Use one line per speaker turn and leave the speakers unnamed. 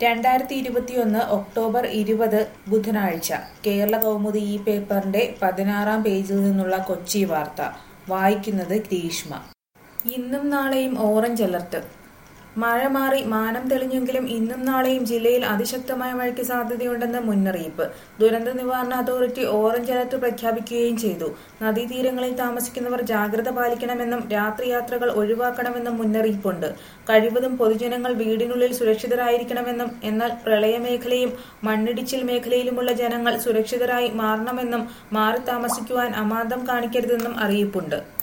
രണ്ടായിരത്തി ഇരുപത്തിയൊന്ന് ഒക്ടോബർ ഇരുപത് ബുധനാഴ്ച കേരള കൗമുദി ഈ പേപ്പറിന്റെ പതിനാറാം പേജിൽ നിന്നുള്ള കൊച്ചി വാർത്ത വായിക്കുന്നത് ഗ്രീഷ്മ ഇന്നും നാളെയും ഓറഞ്ച് അലർട്ട് മഴ മാറി മാനം തെളിഞ്ഞെങ്കിലും ഇന്നും നാളെയും ജില്ലയിൽ അതിശക്തമായ മഴയ്ക്ക് സാധ്യതയുണ്ടെന്ന് മുന്നറിയിപ്പ് ദുരന്ത നിവാരണ അതോറിറ്റി ഓറഞ്ച് അലർട്ട് പ്രഖ്യാപിക്കുകയും ചെയ്തു നദീതീരങ്ങളിൽ താമസിക്കുന്നവർ ജാഗ്രത പാലിക്കണമെന്നും രാത്രിയാത്രകൾ ഒഴിവാക്കണമെന്നും മുന്നറിയിപ്പുണ്ട് കഴിവതും പൊതുജനങ്ങൾ വീടിനുള്ളിൽ സുരക്ഷിതരായിരിക്കണമെന്നും എന്നാൽ പ്രളയമേഖലയും മണ്ണിടിച്ചിൽ മേഖലയിലുമുള്ള ജനങ്ങൾ സുരക്ഷിതരായി മാറണമെന്നും മാറി താമസിക്കുവാൻ അമാന്തം കാണിക്കരുതെന്നും അറിയിപ്പുണ്ട്